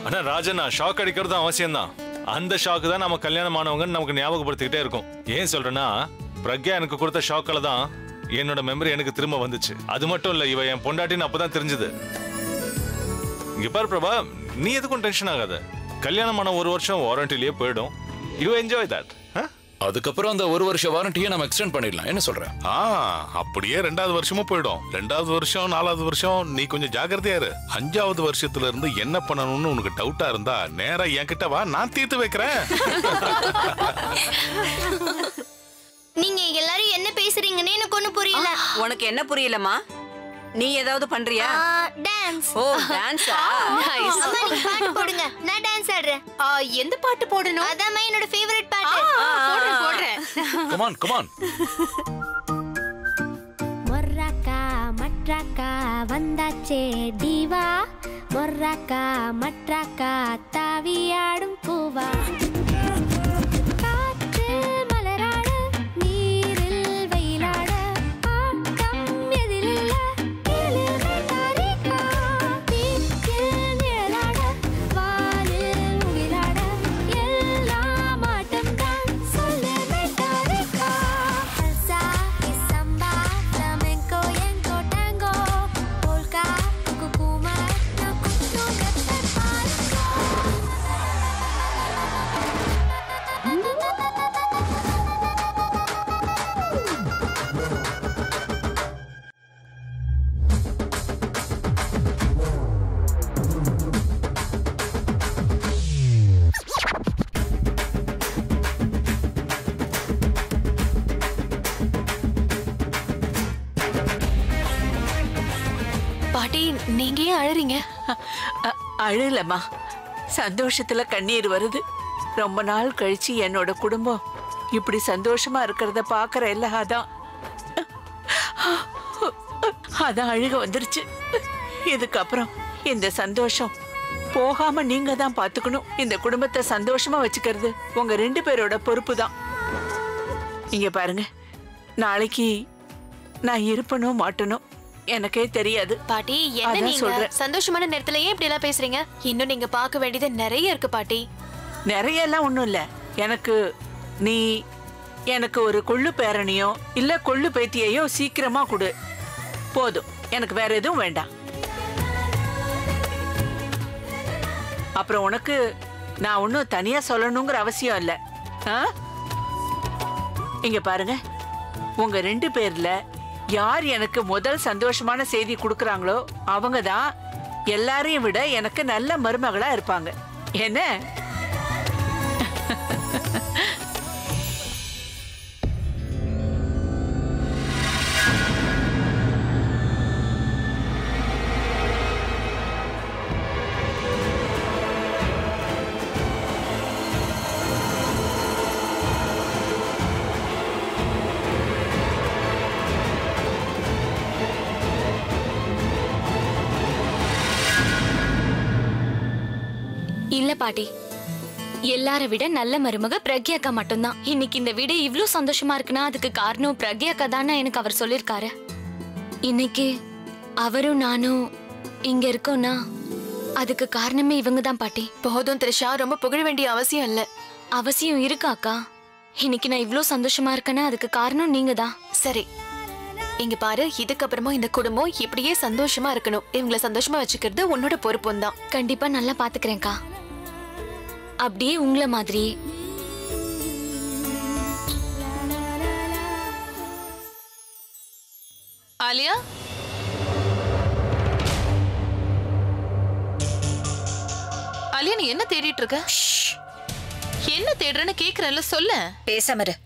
ஆனா ராஜன் ஷாக் அடிக்கிறது அவசியம் தான் அந்த ஷாக்கு தான் நம்ம கல்யாணம் ஆனவங்கன்னு நமக்கு ஞாபகப்படுத்திக்கிட்டே இருக்கும் ஏன் சொல்றேன்னா பிரக்யா எனக்கு கொடுத்த ஷாக்கில் தான் என்னோட மெமரி எனக்கு திரும்ப வந்துச்சு அது மட்டும் இல்ல இவ என் பொண்டாட்டின்னு அப்பதான் தெரிஞ்சது இங்க பாரு பிரபா நீ எதுக்கும் டென்ஷன் ஆகாத கல்யாணம் ஆன ஒரு வருஷம் வாரண்டிலேயே போயிடும் யூ என்ஜாய் தட் அதுக்கப்புறம் அந்த ஒரு வருஷ வாரண்டியை நம்ம எக்ஸ்டெண்ட் பண்ணிடலாம் என்ன சொல்ற ஆ அப்படியே ரெண்டாவது வருஷமும் போயிடும் ரெண்டாவது வருஷம் நாலாவது வருஷம் நீ கொஞ்சம் ஜாக்கிரதையா இரு அஞ்சாவது வருஷத்துல இருந்து என்ன பண்ணணும்னு உனக்கு டவுட்டா இருந்தா நேரா என்கிட்ட வா நான் தீர்த்து வைக்கிறேன் நீங்க எல்லாரும் என்ன பேசுறீங்கன்னு எனக்கு ஒண்ணு புரியல உனக்கு என்ன புரியலம்மா நீ ஏதாவது பண்றியா டான்ஸ் ஓ டான்ஸா அம்மா நீங்க பாட்டு போடுங்க நான் டான்ஸ் ஆடுறேன் ஆ, எந்த பாட்டு போடணும் அதாம்மா என்னோட ஃபேவரட் பாட்டு போடுறேன் போடுறேன் கமான் கமான் மொர்ராக்கா மட்ராக்கா வந்தாச்சே டிவா மொர்ராக்கா மட்ராக்கா தாவியாடும் பூவா காற்று மலராட நீரில் வெயிலாட ஆட்டம் எதிரில்ல இழுவை தாரிகா வீட்டில் நிழலாட வானில் முகிலாட எல்லாம் ஆட்டம்தான் சொல்லுவை தாரிகா சல்சா கிசம்பா flamenco yengo tango polka cucuma no cucho que te பாட்டி நீங்க ஏன் அழறீங்க அ- அழலம்மா சந்தோஷத்துல கண்ணீர் வருது ரொம்ப நாள் கழிச்சு என்னோட குடும்பம் இப்படி சந்தோஷமா இருக்கிறத பாக்குற இல்ல அதான் அதான் அழுக வந்துருச்சு இதுக்கப்புறம் இந்த சந்தோஷம் போகாம நீங்க தான் பாத்துக்கணும் இந்த குடும்பத்தை சந்தோஷமா வச்சுக்கிறது உங்க ரெண்டு பேரோட பொறுப்பு தான் இங்க பாருங்க நாளைக்கு நான் இருப்பனோ மாட்டனோ எனக்கே தெரியாது பாட்டி என்ன அதான் நீங்க சொல்றேன். சந்தோஷமான நேரத்துல ஏன் இப்படி எல்லாம் பேசுறீங்க இன்னும் நீங்க பார்க்க வேண்டியது நிறைய இருக்கு பாட்டி நிறைய எல்லாம் ஒண்ணும் இல்ல எனக்கு நீ எனக்கு ஒரு கொள்ளு பேரனையோ இல்ல கொள்ளு பேத்தியையோ சீக்கிரமா கொடு போதும் எனக்கு வேற எதுவும் வேண்டாம் அப்புறம் உனக்கு நான் ஒன்றும் தனியா சொல்லணுங்கிற அவசியம் இல்ல ஆ? இங்க பாருங்க உங்க ரெண்டு பேர்ல யார் எனக்கு முதல் சந்தோஷமான செய்தி கொடுக்கறாங்களோ அவங்க தான் எல்லாரையும் விட எனக்கு நல்ல மருமகளா இருப்பாங்க என்ன இல்ல பாட்டி எல்லார விட நல்ல மருமக பிரக்யாக்கா மட்டும்தான் இன்னைக்கு இந்த வீடு இவ்ளோ சந்தோஷமா இருக்குன்னா அதுக்கு காரணம் பிரக்யாக்கா தானே எனக்கு அவர் சொல்லிருக்காரு இன்னைக்கு அவரும் நானும் இங்க இருக்கோம்னா அதுக்கு காரணமே இவங்க தான் பாட்டி போதும் த்ரிஷா ரொம்ப புகழ வேண்டிய அவசியம் இல்ல அவசியம் இருக்கா அக்கா இன்னைக்கு நான் இவ்ளோ சந்தோஷமா இருக்கேன்னா அதுக்கு காரணம் நீங்க தான் சரி இங்க பாரு இதுக்கப்புறமா இந்த குடும்பம் இப்படியே சந்தோஷமா இருக்கணும் இவங்களை சந்தோஷமா வச்சுக்கிறது உன்னோட பொறுப்பும் தான் கண்டிப்பா நல்லா பாத்துக்கிறேன்க்கா அப்படியே உங்களை மாதிரி ஆலியா ஆலியா நீ என்ன தேடிட்டு இருக்க என்ன தேடுறேன்னு கேக்குறேன்ல சொல்ல பேசாம இரு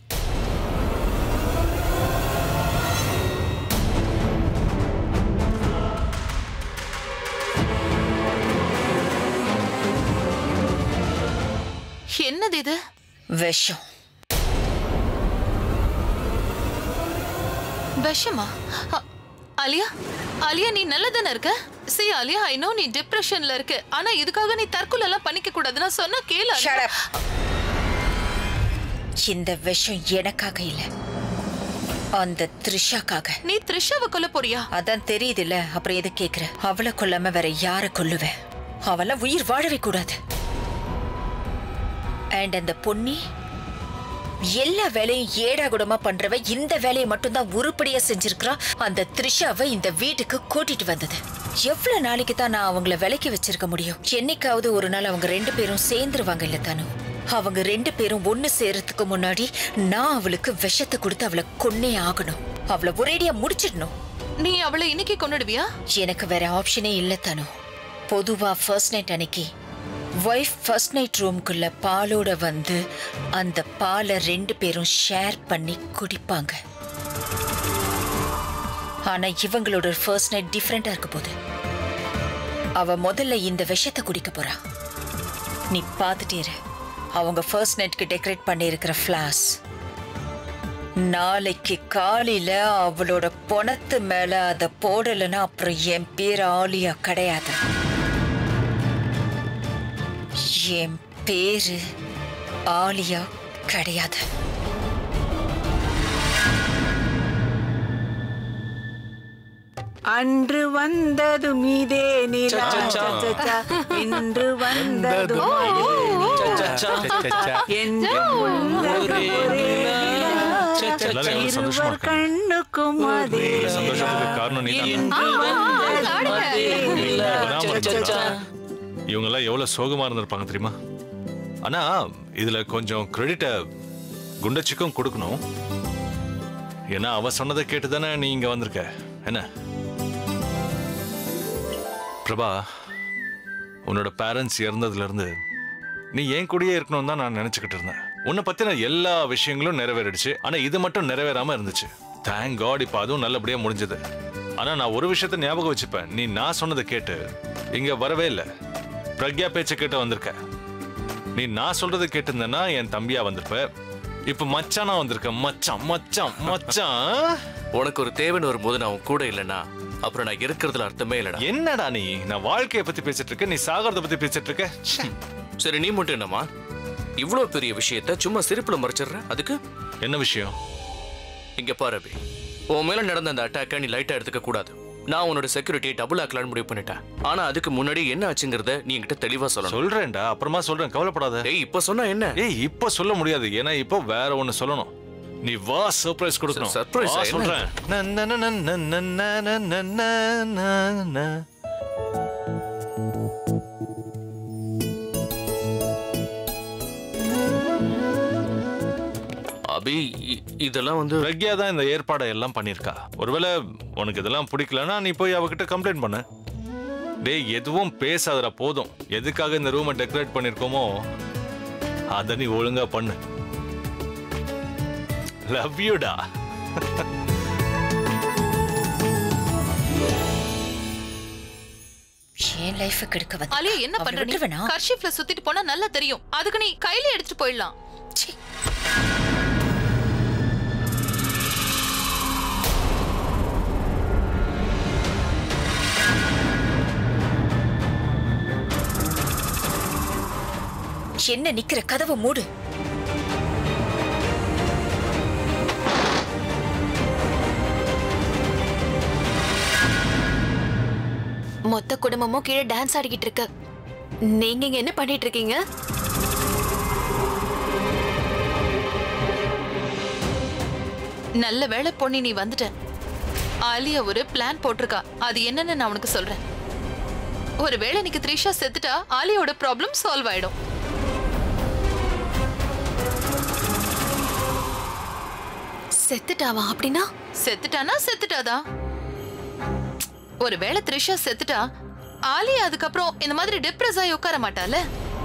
என்னது இது விஷம் விஷமா அ- ஆலியா ஆலியா நீ நல்லதானே இருக்க சி ஆலியா ஐ நோ நீ டிப்ரெஷன்ல இருக்க ஆனா இதுக்காக நீ தற்கொலை எல்லாம் பண்ணிக்க கூடாது நான் சொன்னா கேளு ஆலியா. Shut up. இந்த விஷம் எனக்காக இல்ல அந்த த்ரிஷாக்காக நீ த்ரிஷாவை கொல்ல போறியா அதான் தெரியுதுல்ல அப்புறம் எது கேக்குற அவளை கொல்லாம வேற யார கொல்லுவேன் அவெல்லாம் உயிர் வாழவே கூடாது அண்ட் அந்த பொன்னி எல்லா வேலையும் ஏடா கூடமா பண்றவ இந்த வேலையை மட்டும்தான் உருப்படியா செஞ்சிருக்கிறா அந்த த்ரிஷாவை இந்த வீட்டுக்கு கூட்டிட்டு வந்தது எவ்வளவு நாளைக்கு தான் நான் அவங்கள விலைக்கு வச்சிருக்க முடியும் என்னைக்காவது ஒரு நாள் அவங்க ரெண்டு பேரும் சேர்ந்துருவாங்க இல்ல தானு அவங்க ரெண்டு பேரும் ஒண்ணு சேரத்துக்கு முன்னாடி நான் அவளுக்கு விஷத்தை கொடுத்து அவளை கொன்னே ஆகணும் அவளை ஒரேடியா முடிச்சிடணும் நீ அவளை இன்னைக்கு கொண்டுடுவியா எனக்கு வேற ஆப்ஷனே இல்ல தனு பொதுவா ஃபர்ஸ்ட் நைட் அன்னைக்கு ஒய்ஃப் ஃபர்ஸ்ட் நைட் ரூம்குள்ள பாலோட வந்து அந்த பாலை ரெண்டு பேரும் ஷேர் பண்ணி குடிப்பாங்க ஆனா இவங்களோட ஃபர்ஸ்ட் நைட் டிஃப்ரெண்டா இருக்க போகுது அவ முதல்ல இந்த விஷத்தை குடிக்க போறா நீ பார்த்துட்டே இரு அவங்க ஃபர்ஸ்ட் நைட்க்கு டெக்கரேட் பண்ணியிருக்கிற ஃப்ளாஸ் நாளைக்கு காலையில அவளோட பொணத்து மேல அத போடலைன்னா அப்புறம் என் பேர் ஆலியா கிடையாது என் பேரு ஆலியா கிடையாது அன்று வந்ததும் இதே நிலா சச்சச்சா. இன்று வந்ததும் என்றும் உள்ளதும் ஒரே நிலா. எல்லாரும் எவ்வளவு சந்தோஷமா இருவர் இருக்காங்க கண்ணுக்கும் அதே இந்த சந்தோஷத்துக்கு காரணம் நீ இவங்க எல்லாம் எவ்வளவு சோகமா இருந்திருப்பாங்க தெரியுமா ஆனா இதுல கொஞ்சம் கிரெடிட்ட குண்டச்சிக்கும் கொடுக்கணும் ஏன்னா அவ சொன்னதை கேட்டு தானே நீ இங்க வந்திருக்க என்ன பிரபா உன்னோட பேரண்ட்ஸ் இறந்ததுல இருந்து நீ என் கூடயே இருக்கணும் தான் நான் நினைச்சுக்கிட்டு இருந்தேன் உன்னை பத்தின எல்லா விஷயங்களும் நிறைவேறிடுச்சு ஆனா இது மட்டும் நிறைவேறாம இருந்துச்சு தேங்க் காட் இப்ப அதுவும் நல்லபடியா முடிஞ்சது ஆனா நான் ஒரு விஷயத்த ஞாபகம் வச்சுப்பேன் நீ நான் சொன்னதை கேட்டு இங்க வரவே இல்லை பிரக்யா பேச்சை கேட்டு வந்திருக்க நீ நான் சொல்றதை கேட்டிருந்தேன்னா என் தம்பியா வந்திருப்ப இப்ப மச்சானா வந்திருக்க மச்சான் மச்சான் மச்சான் உனக்கு ஒரு தேவைன்னு வரும்போது நான் உன் கூட இல்லைன்னா அப்புறம் நான் இருக்கிறதுல அர்த்தமே இல்லடா என்னடா நீ நான் வாழ்க்கைய பத்தி பேசிட்டு இருக்க நீ சாகரத பத்தி பேசிட்டு இருக்க ச்சே. சரி நீ மட்டும் என்னம்மா இவ்வளவு பெரிய விஷயத்த சும்மா சிரிப்புல மறைச்சிடுற அதுக்கு என்ன விஷயம் இங்க பாரு அபி உன் மேல நடந்த அந்த அட்டாக்கை நீ லைட்டா எடுத்துக்க கூடாது நான் உன்னோட செக்யூரிட்டியை டபுள் ஆக்கலான்னு முடிவு பண்ணிட்டேன் ஆனா அதுக்கு முன்னாடி என்ன ஆச்சுங்கிறத நீ என்கிட்ட தெளிவா சொல்லணும் சொல்றேன்டா அப்புறமா சொல்றேன் கவலைப்படாத ஏய் இப்ப சொன்னா என்ன ஏய் இப்ப சொல்ல முடியாது ஏன்னா இப்போ வேற ஒண்ணு சொல்லணும் நீ வா சர்ப்ரைஸ் கொடுக்கணும் Surprise வா ஆ? என்ன? சொல்றேன் ந, ந, ந, ந, ந, ந, ந, ந, ந, ந, ந. அபி இ- இதெல்லாம் வந்து பிரக்யா தான் இந்த ஏற்பாடை எல்லாம் பண்ணிருக்கா ஒருவேளை உனக்கு இதெல்லாம் பிடிக்கலன்னா நீ போய் அவகிட்ட கம்ப்ளைண்ட் பண்ணு டேய் எதுவும் பேசாதடா போதும் எதுக்காக இந்த ரூமை டெக்கரேட் பண்ணிருக்கோமோ அத நீ ஒழுங்கா பண்ணு லவ் யூடா என் லைஃப் கெடுக்க வந்து அலியா என்ன அவளை பண்ற நீ விட்டுருவேனா? கர்ஷிப்ல சுத்திட்டு போனா நல்லா தெரியும் அதுக்கு நீ கையில எடுத்துட்டு போயிடலாம் சீ. என்ன நிக்கிற கதவை மூடு மொத்த குடும்பமும் கீழே டான்ஸ் ஆடிக்கிட்டு இருக்கு நீங்க இங்க என்ன பண்ணிட்டு இருக்கீங்க நல்ல வேளை பொண்ணி நீ வந்துட்ட ஆலியா ஒரு பிளான் போட்டிருக்கா அது என்னன்னு நான் உனக்கு சொல்றேன் ஒருவேளை இன்னைக்கு த்ரிஷா செத்துட்டா ஆலியாவோட ப்ராப்ளம் சால்வ் ஆயிடும் செத்துட்டாவா அப்படின்னா செத்துட்டானா செத்துட்டாதா ஒருவேளை த்ரிஷா செத்துட்டா ஆலியா அதுக்கப்புறம் இந்த மாதிரி டிப்ரெஸ் ஆகி உட்கார மாட்டால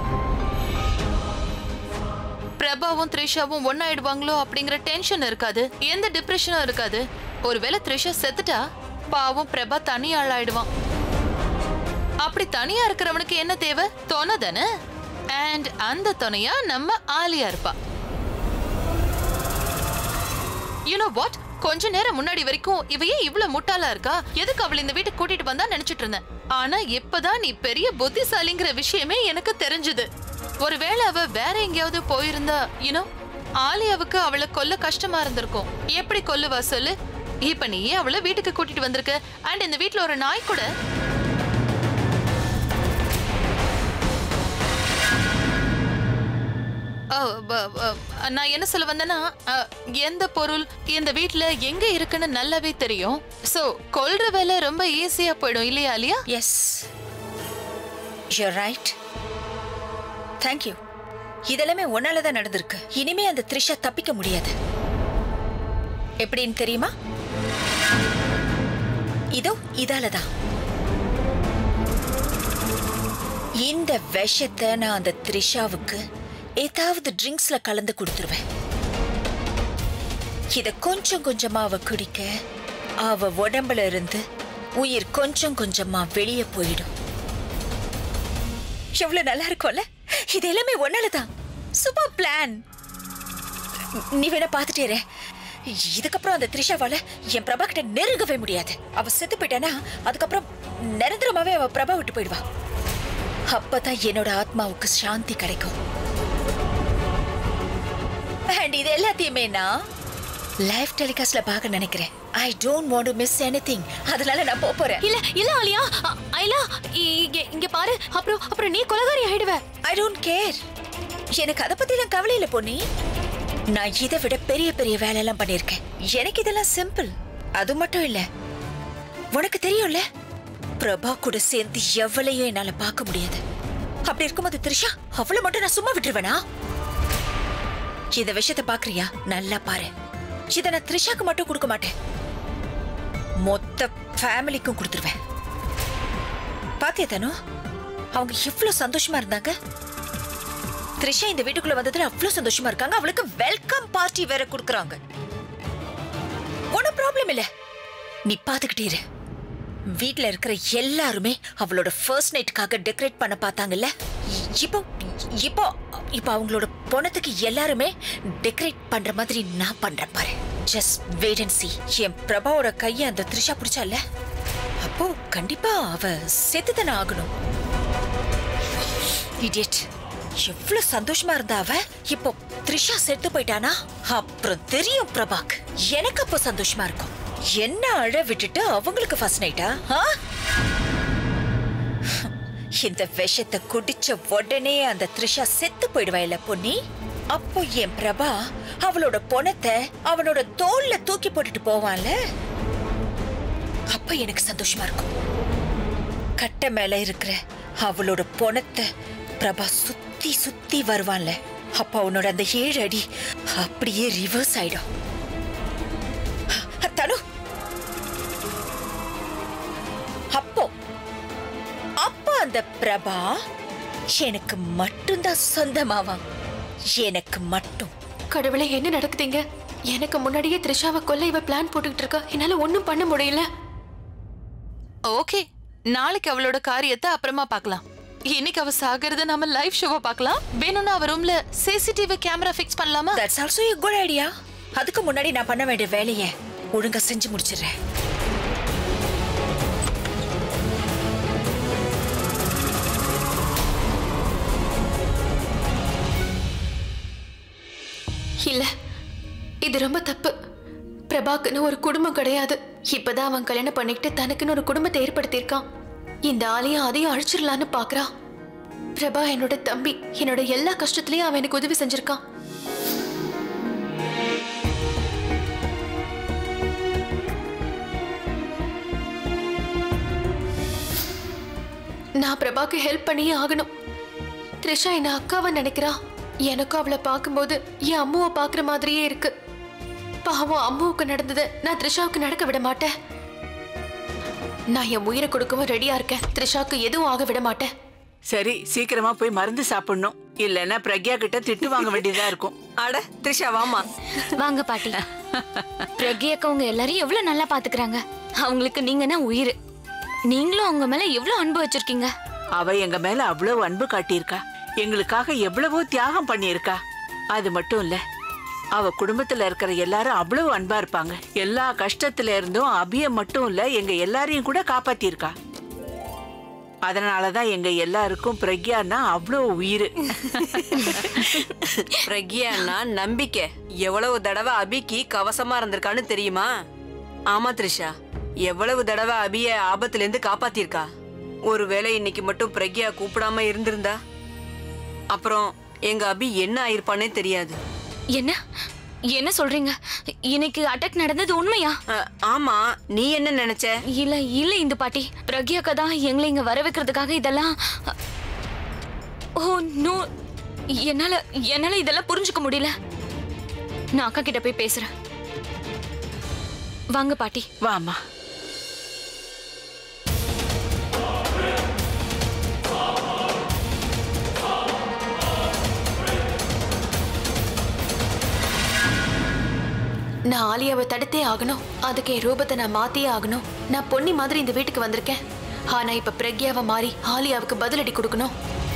பிரபாவும் த்ரிஷாவும் ஒன்னாயிடுவாங்களோ அப்படிங்கிற டென்ஷன் இருக்காது எந்த டிப்ரெஷனும் இருக்காது ஒருவேளை த்ரிஷா செத்துட்டா பாவம் பிரபா தனி ஆளாயிடுவான் அப்படி தனியா இருக்கிறவனுக்கு என்ன தேவை துணை தானே அண்ட் அந்த துணையா நம்ம ஆலியா இருப்பா யூனோ வாட் கொஞ்ச நேரம் முன்னாடி வரைக்கும் இவ ஏன் இவ்வளவு முட்டாளா இருக்கா எதுக்கு அவளை இந்த வீட்டுக்கு கூட்டிட்டு வந்தா நினைச்சிட்டு இருந்தேன் ஆனா இப்பதான் நீ பெரிய புத்திசாலிங்கிற விஷயமே எனக்கு தெரிஞ்சது ஒருவேளை அவ வேற எங்கேயாவது போயிருந்தா யூனோ ஆலியாவுக்கு அவளை கொல்ல கஷ்டமா இருந்திருக்கும் எப்படி கொல்லுவா சொல்லு இப்ப நீயே அவளை வீட்டுக்கு கூட்டிட்டு வந்திருக்க அண்ட் இந்த வீட்ல ஒரு நாய் கூட ப- ப- நான் என்ன சொல்ல வந்தேன்னா அஹ், எந்த பொருள் இந்த வீட்ல எங்க இருக்குன்னு நல்லாவே தெரியும் சோ கொல்ற வேலை ரொம்ப ஈஸியா போயிடும் இல்லையா Alia yes you right thank you இதெல்லாமே உன்னால தான் நடந்திருக்கு இனிமே அந்த த்ரிஷா தப்பிக்க முடியாது எப்படின்னு தெரியுமா இதோ இதால தான் இந்த விஷத்தை நான் அந்த த்ரிஷாவுக்கு ஏதாவது ட்ரிங்க்ஸ்ல கலந்து கொடுத்துருவேன் இத கொஞ்சம் கொஞ்சமா அவ குடிக்க அவ உடம்புல இருந்து உயிர் கொஞ்சம் கொஞ்சமா வெளியே போயிடும் எவ்வளவு நல்லா இருக்கும்ல இது எல்லாமே ஒன்னாலதான் சூப்பர் பிளான் நீ வேணா பாத்துட்டே இரு. இதுக்கப்புறம் அந்த த்ரிஷாவால என் பிரபா கிட்ட நெருங்கவே முடியாது அவ செத்து போயிட்டானா அதுக்கப்புறம் நிரந்தரமாவே அவ பிரபா விட்டு போயிடுவா அப்பதான் என்னோட ஆத்மாவுக்கு சாந்தி கிடைக்கும் அண்ட் இது எல்லாத்தையுமே நான் லைவ் டெலிகாஸ்ட்ல பார்க்க நினைக்கிறேன் I don't want to miss anything அதனால நான் போப் போறேன் இல்ல இல்ல ஆலியா அ- ஐலா இங்க இங்க பாரு அப்புறம் அப்புறம் நீ கொலகாரி ஆயிடுவ ஐ டோன்ட் கேர் எனக்கு அதை பத்திலாம் கவலை இல்ல பொன்னி நான் இதை விட பெரிய பெரிய வேலையெல்லாம் பண்ணியிருக்கேன் எனக்கு இதெல்லாம் சிம்பிள் அது மட்டும் இல்ல உனக்கு தெரியும்ல பிரபா கூட சேர்ந்து எவ்வளையும் என்னால பார்க்க முடியாது அப்படி இருக்கும்போது த்ரிஷா அவளை மட்டும் நான் சும்மா விட்டுருவேனா இந்த விஷயத்தை பாக்குறியா நல்லா பாரு இதை நான் த்ரிஷாக்கு மட்டும் கொடுக்க மாட்டேன் மொத்த ஃபேமிலிக்கும் கொடுத்துருவேன் பாத்தியா தனு அவங்க எவ்வளவு சந்தோஷமா இருந்தாங்க த்ரிஷா இந்த வீட்டுக்குள்ள வந்ததுல அவ்வளவு சந்தோஷமா இருக்காங்க அவளுக்கு வெல்கம் பார்ட்டி வேற கொடுக்கறாங்க ஒன்னும் ப்ராப்ளம் இல்ல நீ பாத்துக்கிட்டே இரு வீட்ல இருக்கிற எல்லாருமே அவளோட ஃபர்ஸ்ட் நைட்டுக்காக டெக்கரேட் பண்ண பார்த்தாங்கல்ல இ- இப்போ இப்போ இப்போ அவங்களோட பொணத்துக்கு எல்லாருமே டெக்கரேட் பண்ற மாதிரி நான் பண்றேன் பாரு ஜஸ்ட் வெயிட் அண்ட் see என் பிரபாவோட கையை அந்த த்ரிஷா பிடிச்சால அப்போ கண்டிப்பா அவ செத்துதானே ஆகணும் இடியட் எவ்வளவு சந்தோஷமா இருந்தா அவ இப்போ த்ரிஷா செத்து போயிட்டானா அப்புறம் தெரியும் பிரபாக் எனக்கு அப்போ சந்தோஷமா இருக்கும் என்ன அழ விட்டுட்டு அவங்களுக்கு ஃபர்ஸ்ட் நைட்டா இந்த விஷத்தை குடிச்ச உடனே அந்த த்ரிஷா செத்து போயிடுவா இல்ல பொன்னி அப்போ என் பிரபா அவளோட பொணத்தை அவனோட தோல்ல தூக்கி போட்டுட்டு போவான்ல அப்ப எனக்கு சந்தோஷமா இருக்கும் கட்டை மேல இருக்கிற அவளோட பொணத்தை பிரபா சுத்தி சுத்தி வருவான்ல அப்ப அவனோட அந்த ஏழு அடி அப்படியே ரிவர்ஸ் ஆயிடும் தனு அப்போ அப்போ அந்த பிரபா எனக்கு மட்டும்தான் சொந்தமாவான் எனக்கு மட்டும் கடவுளே என்ன நடக்குதுங்க எனக்கு முன்னாடியே த்ரிஷாவை கொல்ல இவ பிளான் போட்டுக்கிட்டு இருக்கா என்னால ஒண்ணும் பண்ண முடியல ஓகே நாளைக்கு அவளோட காரியத்தை அப்புறமா பார்க்கலாம் இன்னைக்கு அவ சாகிறத நாம லைவ் ஷோவை பார்க்கலாம் வேணும்னா அவ ரூம்ல சிசிடிவி கேமரா ஃபிக்ஸ் பண்ணலாமா that's also a good idea அதுக்கு முன்னாடி நான் பண்ண வேண்டிய வேலையை ஒழுங்கா செஞ்சு முடிச்சிடுறேன் இல்ல இது ரொம்ப தப்பு பிரபாக்குன்னு ஒரு குடும்பம் கிடையாது இப்பதான் அவன் கல்யாணம் பண்ணிக்கிட்டு தனக்குன்னு ஒரு குடும்பத்தை ஏற்படுத்தியிருக்கான் இந்த ஆளையும் அதையும் அழிச்சிடலான்னு பாக்குறான் பிரபா என்னோட தம்பி என்னோட எல்லா கஷ்டத்துலயும் அவன் எனக்கு உதவி செஞ்சிருக்கான் நான் பிரபாக்கு ஹெல்ப் பண்ணியே ஆகணும் த்ரிஷா என்ன அக்காவை நினைக்கிறா எனக்கும் அவளை பார்க்கும்போது என் அம்முவை பார்க்குற மாதிரியே இருக்கு பாவம் அம்முவுக்கு நடந்ததை நான் த்ரிஷாவுக்கு நடக்க விட மாட்டேன் நான் என் உயிரை கொடுக்கவும் ரெடியா இருக்கேன் த்ரிஷாவுக்கு எதுவும் ஆக விட மாட்டேன் சரி சீக்கிரமா போய் மருந்து சாப்பிடணும் இல்லைன்னா பிரக்யா கிட்ட திட்டு வாங்க வேண்டியதா இருக்கும் அட த்ரிஷா வாமா வாங்க பாட்டி பிரக்யாக்கா உங்க எல்லாரையும் எவ்வளவு நல்லா பாத்துக்கறாங்க அவங்களுக்கு நீங்கன்னா உயிர் நீங்களும் அவங்க மேல எவ்வளவு அன்பு வச்சிருக்கீங்க அவ எங்க மேல அவ்வளவு அன்பு காட்டியிருக்கா எங்களுக்காக எவ்வளவோ தியாகம் பண்ணியிருக்கா அது மட்டும் இல்ல அவ குடும்பத்துல இருக்கிற எல்லாரும் அவ்வளவு அன்பா இருப்பாங்க எல்லா கஷ்டத்துல இருந்தும் அபிய மட்டும் இல்ல எங்க எல்லாரையும் கூட காப்பாத்திருக்கா அதனாலதான் எங்க எல்லாருக்கும் பிரக்யான்னா அவ்வளவு உயிர் பிரக்யான்னா நம்பிக்கை எவ்வளவு தடவை அபிக்கு கவசமா இருந்திருக்கான்னு தெரியுமா ஆமா த்ரிஷா எவ்வளவு தடவை அபிய ஆபத்துல இருந்து காப்பாத்திருக்கா ஒருவேளை இன்னைக்கு மட்டும் பிரக்யா கூப்பிடாம இருந்திருந்தா அப்புறம் எங்க அபி என்ன ஆயிருப்பானே தெரியாது என்ன என்ன சொல்றீங்க இன்னைக்கு அட்டாக் நடந்தது உண்மையா அஹ், ஆமா நீ என்ன நினைச்ச இல்ல இல்ல இந்த பாட்டி பிரக்யாக்கா தான் எங்களை இங்க வர வைக்கிறதுக்காக இதெல்லாம் ஓ நோ என்னால என்னால இதெல்லாம் புரிஞ்சுக்க முடியல நான் அக்கா கிட்ட போய் பேசுறேன் வாங்க பாட்டி வாமா நான் ஆலியாவை தடுத்தே ஆகணும் அதுக்கு என் ரூபத்தை நான் மாத்தியே ஆகணும் நான் பொன்னி மாதிரி இந்த வீட்டுக்கு வந்திருக்கேன் ஆனா இப்ப பிரக்யாவை மாறி ஆலியாவுக்கு பதிலடி கொடுக்கணும்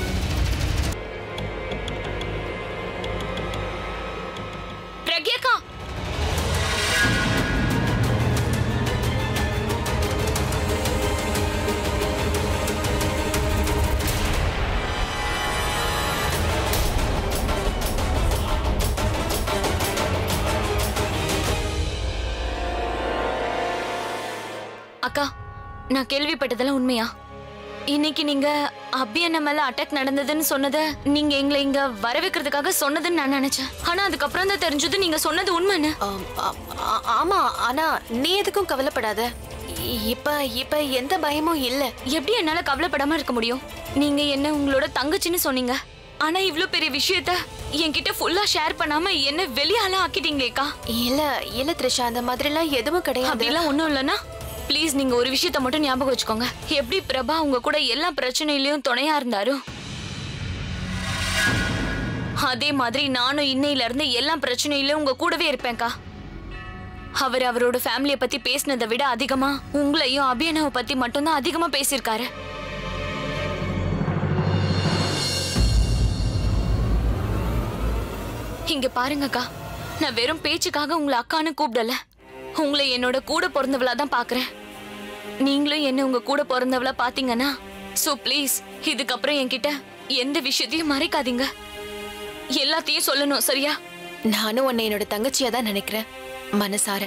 பிரக்யாக்கா அக்கா நான் கேள்விப்பட்டதெல்லாம் உண்மையா இன்னைக்கு நீங்க அபி அண்ணன் மேல அட்டாக் நடந்ததுன்னு சொன்னதை நீங்க எங்களை இங்க வர வைக்கிறதுக்காக சொன்னதுன்னு நான் நினைச்சேன் ஆனா அதுக்கப்புறம் தான் தெரிஞ்சது நீங்க சொன்னது உண்மைன்னு ஆம், ஆ- ஆ- ஆமா ஆனா நீ எதுக்கும் கவலைப்படாத இ- இப்ப இப்ப எந்த பயமும் இல்ல எப்படி என்னால கவலைப்படாம இருக்க முடியும் நீங்க என்ன உங்களோட தங்கச்சின்னு சொன்னீங்க ஆனா இவ்ளோ பெரிய விஷயத்த என்கிட்ட ஃபுல்லா ஷேர் பண்ணாம என்ன வெளியால ஆக்கிட்டீங்களேக்கா இல்ல இல்ல த்ரிஷா அந்த மாதிரிலாம் எதுவும் கிடையாது அப்படிலாம் ஒண்ணும் இல்லைன்னா ப்ளீஸ் நீங்க ஒரு விஷயத்த மட்டும் ஞாபகம் வச்சுக்கோங்க எப்படி பிரபா உங்க கூட எல்லா பிரச்சனையிலயும் துணையா இருந்தாரோ அதே மாதிரி நானும் இன்னையில இருந்து எல்லா பிரச்சனையிலும் உங்க கூடவே இருப்பேன்க்கா அவர் அவரோட ஃபேமிலிய பத்தி பேசினதை விட அதிகமா உங்களையும் அபியனாவை பத்தி மட்டும்தான் அதிகமா பேசியிருக்காரு இங்க பாருங்கக்கா நான் வெறும் பேச்சுக்காக உங்களை அக்கான்னு கூப்பிடல உங்களை என்னோட கூட பிறந்தவளா தான் பாக்குறேன் நீங்களும் என்ன உங்க கூட பிறந்தவளா பாத்தீங்கன்னா சோ ப்ளீஸ் இதுக்கப்புறம் என்கிட்ட எந்த விஷயத்தையும் மறைக்காதீங்க எல்லாத்தையும் சொல்லணும் சரியா நானும் உன்னை என்னோட தங்கச்சியா தான் நினைக்கிறேன் மனசார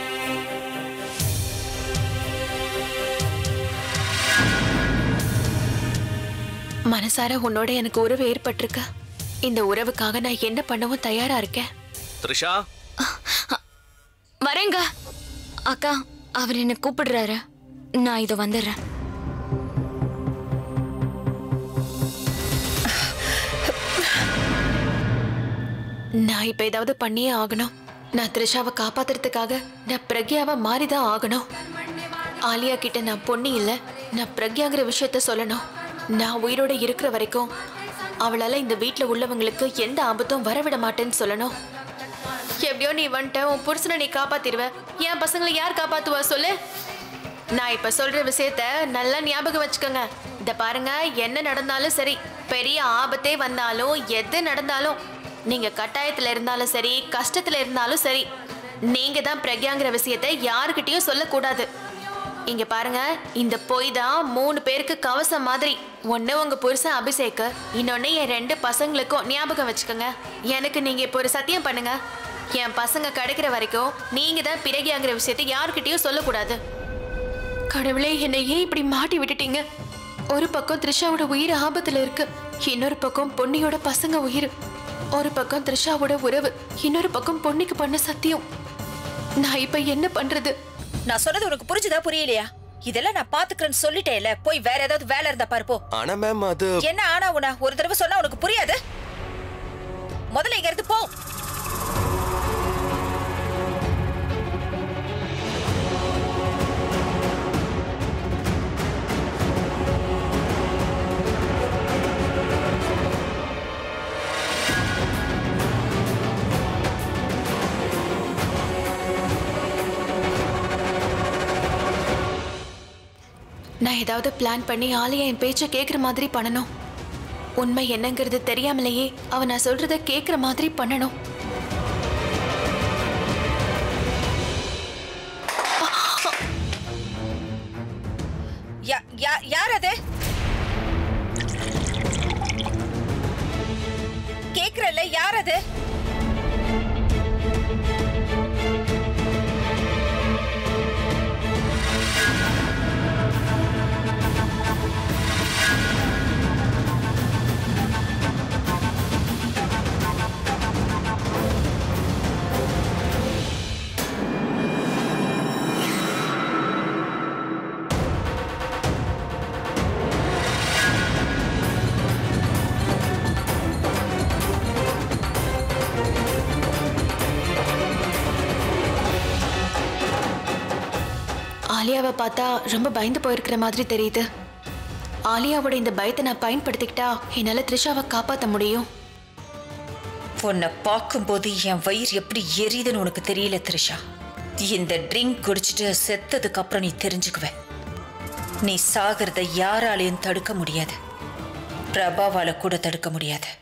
மனசார உன்னோட எனக்கு உறவு ஏற்பட்டிருக்கு இந்த உறவுக்காக நான் என்ன பண்ணவும் தயாரா இருக்கேன் த்ரிஷா வரேங்க அக்கா அவர் என்ன கூப்பிடுறாரு நான் இதோ வந்துடுறேன் நான் இப்ப ஏதாவது பண்ணியே ஆகணும் நான் த்ரிஷாவை காப்பாத்துறதுக்காக நான் பிரக்யாவை மாறிதான் ஆகணும் ஆலியா கிட்ட நான் பொண்ணு இல்ல நான் பிரக்யாங்கிற விஷயத்த சொல்லணும் நான் உயிரோட இருக்கிற வரைக்கும் அவளால இந்த வீட்ல உள்ளவங்களுக்கு எந்த ஆபத்தும் வரவிட மாட்டேன்னு சொல்லணும் எப்படியோ நீ வந்துட்ட உன் புருஷனை நீ காப்பாத்திடுவ என் பசங்களை யார் காப்பாத்துவா சொல்லு நான் இப்ப சொல்ற விஷயத்த நல்லா ஞாபகம் வச்சுக்கோங்க இத பாருங்க என்ன நடந்தாலும் சரி பெரிய ஆபத்தே வந்தாலும் எது நடந்தாலும் நீங்க கட்டாயத்துல இருந்தாலும் சரி கஷ்டத்துல இருந்தாலும் சரி நீங்க தான் பிரக்யாங்கிற விஷயத்த யாருக்கிட்டயும் சொல்லக்கூடாது இங்க பாருங்க இந்த பொய் தான் மூணு பேருக்கு கவசம் மாதிரி ஒண்ணு உங்க புருஷன் அபிஷேக் இன்னொன்னு என் ரெண்டு பசங்களுக்கும் ஞாபகம் வச்சுக்கோங்க எனக்கு நீங்க இப்போ ஒரு சத்தியம் பண்ணுங்க என் பசங்க கிடைக்கிற வரைக்கும் நீங்க தான் பிரக்யாங்கிற விஷயத்த யாருக்கிட்டயும் சொல்லக்கூடாது கடவுளே என்னை ஏன் இப்படி மாட்டி விட்டுட்டீங்க ஒரு பக்கம் த்ரிஷாவோட உயிர் ஆபத்துல இருக்கு இன்னொரு பக்கம் பொன்னியோட பசங்க உயிர் ஒரு பக்கம் த்ரிஷாவோட உறவு இன்னொரு பக்கம் பொன்னிக்கு பண்ண சத்தியம் நான் இப்ப என்ன பண்றது நான் சொன்னது உனக்கு புரிஞ்சுதா புரியலையா இதெல்லாம் நான் பாத்துக்கிறேன்னு சொல்லிட்டேன்ல போய் வேற ஏதாவது வேலை இருந்தா பாரு போ ஆனா மேம் அது என்ன ஆனா உன ஒரு தடவை சொன்னா உனக்கு புரியாது முதல்ல இங்க இருந்து போ நான் ஏதாவது பிளான் பண்ணி ஆலியா என் பேச்ச கேக்குற மாதிரி பண்ணணும் உண்மை என்னங்கிறது தெரியாமலேயே அவ நான் சொல்றத கேக்குற மாதிரி பண்ணணும் யா- யா- யார் அது கேக்குறல்ல யார் அது ஆலியாவை பார்த்தா ரொம்ப பயந்து போயிருக்கிற மாதிரி தெரியுது ஆலியாவோட இந்த பயத்தை நான் பயன்படுத்திக்கிட்டா என்னால த்ரிஷாவை காப்பாற்ற முடியும் உன்னை பார்க்கும்போது என் வயிறு எப்படி எரியுதுன்னு உனக்கு தெரியல த்ரிஷா இந்த ட்ரிங்க் குடிச்சிட்டு செத்ததுக்கு அப்புறம் நீ தெரிஞ்சுக்குவ நீ சாகிறத யாராலையும் தடுக்க முடியாது பிரபாவால கூட தடுக்க முடியாது